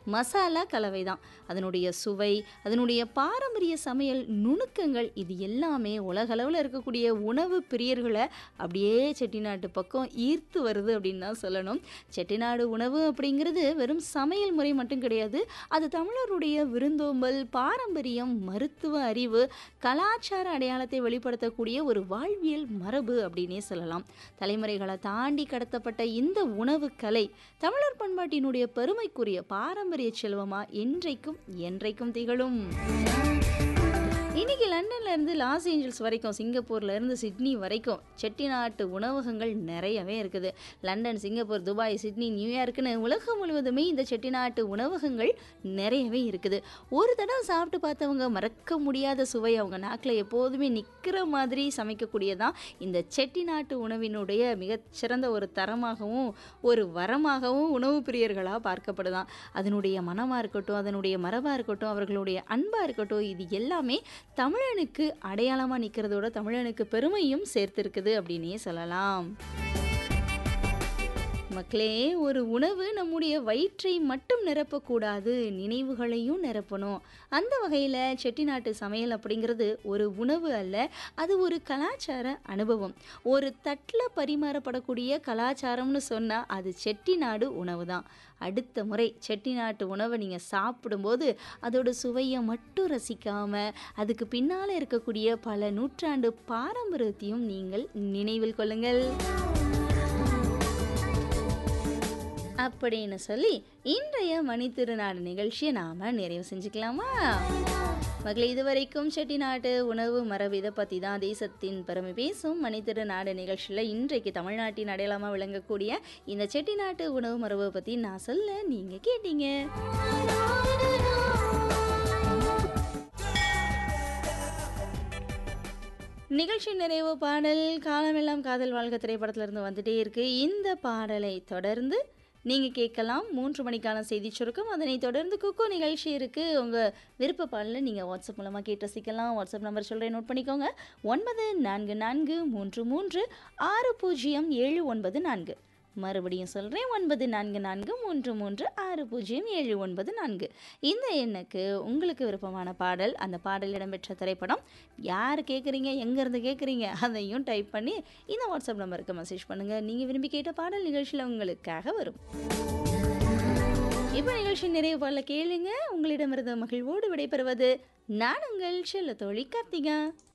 மசாலா கலவை தான் அதனுடைய சுவை அதனுடைய பாரம்பரிய சமையல் நுணுக்கங்கள் இது எல்லாமே உலகளவில் இருக்கக்கூடிய உணவு பிரியர்களை அப்படியே செட்டிநாட்டு பக்கம் ஈர்த்து வருது அப்படின்னு தான் சொல்லணும் செட்டிநாடு உணவு அப்படிங்கிறது வெறும் சமையல் முறை மட்டும் கிடையாது அது தமிழருடைய விருந்தோம்பல் பாரம்பரியம் மருத்துவ அறிவு கலாச்சார அடையாளத்தை வெளிப்படுத்தக்கூடிய ஒரு வாழ்வியல் மரபு அப்படின்னே சொல்லலாம் தலைமுறைகளை தாண்டி கடத்தப்பட்ட இந்த உணவு கலை தமிழர் பண்பாட்டினுடைய பெருமைக்குரிய பாரம்பரிய செல்வமா என்றைக்கும் என்றைக்கும் திகழும் இன்னைக்கு லண்டன்ல இருந்து லாஸ் ஏஞ்சல்ஸ் வரைக்கும் சிங்கப்பூர்ல இருந்து சிட்னி வரைக்கும் செட்டிநாட்டு உணவகங்கள் நிறையவே இருக்குது லண்டன் சிங்கப்பூர் துபாய் சிட்னி நியூயார்க்குன்னு உலகம் முழுவதுமே இந்த செட்டிநாட்டு உணவகங்கள் நிறையவே இருக்குது ஒரு தடவை சாப்பிட்டு பார்த்தவங்க மறக்க முடியாத சுவை அவங்க நாக்கில் எப்போதுமே நிற்கிற மாதிரி சமைக்கக்கூடியதான் இந்த செட்டிநாட்டு உணவினுடைய மிகச்சிறந்த ஒரு தரமாகவும் ஒரு வரமாகவும் உணவு பிரியர்களாக பார்க்கப்படுதான் அதனுடைய மனமாக இருக்கட்டும் அதனுடைய மரபாக இருக்கட்டும் அவர்களுடைய அன்பாக இருக்கட்டும் இது எல்லாமே தமிழனுக்கு அடையாளமாக நிற்கிறதோட தமிழனுக்கு பெருமையும் சேர்த்திருக்குது அப்படின்னே சொல்லலாம் மக்களே ஒரு உணவு நம்முடைய வயிற்றை மட்டும் நிரப்பக்கூடாது நினைவுகளையும் நிரப்பணும் அந்த வகையில் செட்டிநாட்டு சமையல் அப்படிங்கிறது ஒரு உணவு அல்ல அது ஒரு கலாச்சார அனுபவம் ஒரு தட்டில் பரிமாறப்படக்கூடிய கலாச்சாரம்னு சொன்னால் அது செட்டிநாடு உணவு தான் அடுத்த முறை செட்டிநாட்டு உணவை நீங்கள் சாப்பிடும்போது அதோட சுவையை மட்டும் ரசிக்காமல் அதுக்கு பின்னால் இருக்கக்கூடிய பல நூற்றாண்டு பாரம்பரியத்தையும் நீங்கள் நினைவில் கொள்ளுங்கள் அப்படின்னு சொல்லி இன்றைய மணித்திருநாடு நிகழ்ச்சியை நாம் நிறைவு செஞ்சுக்கலாமா மகளே இதுவரைக்கும் செட்டிநாட்டு உணவு மரபு இதை பற்றி தான் தேசத்தின் பெருமை பேசும் மணித்திருநாடு நிகழ்ச்சியில் இன்றைக்கு தமிழ்நாட்டின் அடையாளமாக விளங்கக்கூடிய இந்த செட்டிநாட்டு உணவு மரபை பற்றி நான் சொல்ல நீங்கள் கேட்டீங்க நிகழ்ச்சி நிறைவு பாடல் காலமெல்லாம் காதல் வாழ்க திரைப்படத்திலிருந்து வந்துட்டே இருக்கு இந்த பாடலை தொடர்ந்து நீங்கள் கேட்கலாம் மூன்று மணிக்கான செய்தி சுருக்கம் அதனை தொடர்ந்து குக்கு நிகழ்ச்சி இருக்குது உங்கள் விருப்ப பாடலில் நீங்கள் வாட்ஸ்அப் மூலமாக கேட்டு ரசிக்கலாம் வாட்ஸ்அப் நம்பர் சொல்கிறேன் நோட் பண்ணிக்கோங்க ஒன்பது நான்கு நான்கு மூன்று மூன்று ஆறு பூஜ்ஜியம் ஏழு ஒன்பது நான்கு மறுபடியும் சொல்கிறேன் ஒன்பது நான்கு நான்கு மூன்று மூன்று ஆறு பூஜ்ஜியம் ஏழு ஒன்பது நான்கு இந்த எண்ணுக்கு உங்களுக்கு விருப்பமான பாடல் அந்த பாடல் இடம்பெற்ற திரைப்படம் யார் கேட்குறீங்க எங்கேருந்து கேட்குறீங்க அதையும் டைப் பண்ணி இந்த வாட்ஸ்அப் நம்பருக்கு மெசேஜ் பண்ணுங்கள் நீங்கள் விரும்பி கேட்ட பாடல் நிகழ்ச்சியில் உங்களுக்காக வரும் இப்போ நிகழ்ச்சி நிறைவு பாடல கேளுங்க உங்களிடமிருந்து மகிழ்வோடு விடைபெறுவது நான் உங்கள் செல்ல தோழி கார்த்திகா